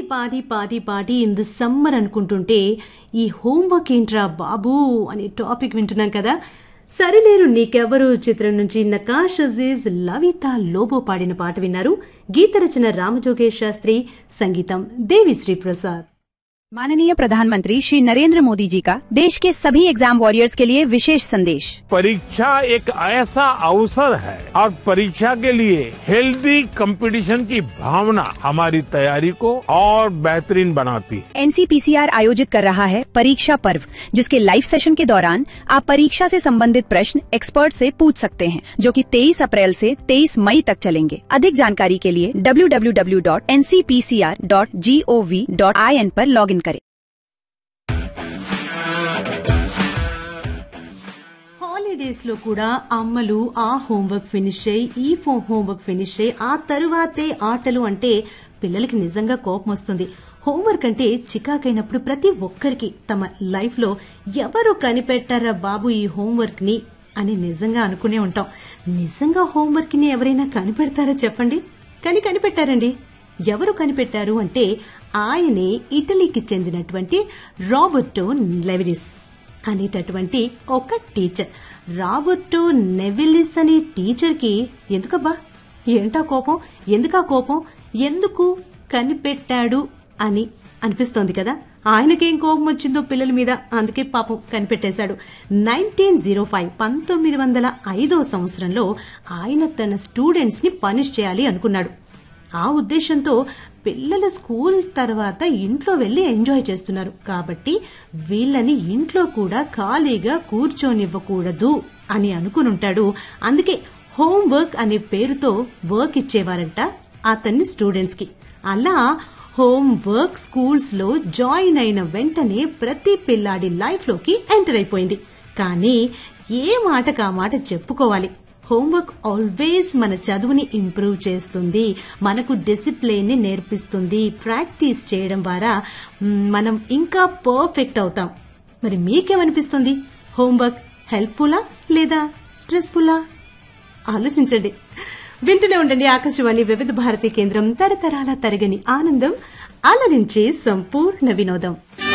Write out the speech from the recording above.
పాటి పాటి పాటి ఇన్ ది సమ్మర్ అనుకుంటుంటే ఈ హోంవర్క్ ఏంట్రా బాబు అనే టాపిక్ వింటున్నాం కదా సరిలేరు నీకెవరు చిత్రం నుంచి నకాష్ అజీజ్ లవిత లోబో పాడిన పాట విన్నారు గీత రచన రామజోగేష్ శాస్త్రి సంగీతం దేవిశ్రీ ప్రసాద్ माननीय प्रधानमंत्री श्री नरेंद्र मोदी जी का देश के सभी एग्जाम वॉरियर्स के लिए विशेष संदेश परीक्षा एक ऐसा अवसर है और परीक्षा के लिए हेल्दी कंपटीशन की भावना हमारी तैयारी को और बेहतरीन बनाती है एनसीपीसीआर आयोजित कर रहा है परीक्षा पर्व जिसके लाइव सेशन के दौरान आप परीक्षा से संबंधित प्रश्न एक्सपर्ट से पूछ सकते हैं जो कि 23 अप्रैल से 23 मई तक चलेंगे अधिक जानकारी के लिए www.ncpcr.gov.in पर लॉगिन करें హాలిడేస్ లో కూడా అమ్మలు ఆ హోంవర్క్ ఫినిష్ అయ్యి ఈ ఫో హోంవర్క్ ఫినిష్ అయ్యి ఆ తరువాతే ఆటలు అంటే పిల్లలకి నిజంగా కోపం వస్తుంది హోంవర్క్ అంటే చికాకైనప్పుడు ప్రతి ఒక్కరికి తమ లైఫ్ లో ఎవరు కనిపెట్టారా బాబు ఈ హోంవర్క్ ని అని నిజంగా అనుకునే ఉంటాం నిజంగా హోంవర్క్ ని ఎవరైనా కనిపెడతారా చెప్పండి కానీ కనిపెట్టారండి ఎవరు కనిపెట్టారు అంటే ఆయనే ఇటలీకి చెందినటువంటి రాబర్టో లెవిరిస్ అనేటటువంటి ఒక టీచర్ రాబర్టో నెవిలిస్ అనే టీచర్ కి ఎందుకబ్బా ఏంటా కోపం ఎందుకా కోపం ఎందుకు కనిపెట్టాడు అని అనిపిస్తోంది కదా ఆయనకేం కోపం వచ్చిందో పిల్లల మీద అందుకే పాపం కనిపెట్టేశాడు నైన్టీన్ జీరో ఫైవ్ పంతొమ్మిది వందల ఐదో సంవత్సరంలో ఆయన తన స్టూడెంట్స్ ని పనిష్ చేయాలి అనుకున్నాడు ఆ ఉద్దేశంతో పిల్లలు స్కూల్ తర్వాత ఇంట్లో వెళ్లి ఎంజాయ్ చేస్తున్నారు కాబట్టి వీళ్ళని ఇంట్లో కూడా ఖాళీగా కూర్చోనివ్వకూడదు అని అనుకునుంటాడు అందుకే హోంవర్క్ అనే పేరుతో వర్క్ ఇచ్చేవారంట అతన్ని స్టూడెంట్స్ కి అలా హోంవర్క్ స్కూల్స్ లో జాయిన్ అయిన వెంటనే ప్రతి పిల్లాడి లైఫ్ లోకి ఎంటర్ అయిపోయింది కానీ ఏ మాటకు ఆ మాట చెప్పుకోవాలి హోంవర్క్ ఆల్వేస్ మన చదువుని ఇంప్రూవ్ చేస్తుంది మనకు డిసిప్లిన్ ని నేర్పిస్తుంది ప్రాక్టీస్ చేయడం ద్వారా మ్, మనం ఇంకా పర్ఫెక్ట్ అవుతాం మరి మీకేమనిపిస్తుంది హోంవర్క్ హెల్ప్ఫుల్లా లేదా స్ట్రెస్ఫుల్లా ఆలోచించండి వింటూనే ఉండండి ఆకాశవాణి వివిధ భారతి కేంద్రం తరతరాల తరగని ఆనందం అలరించే సంపూర్ణ వినోదం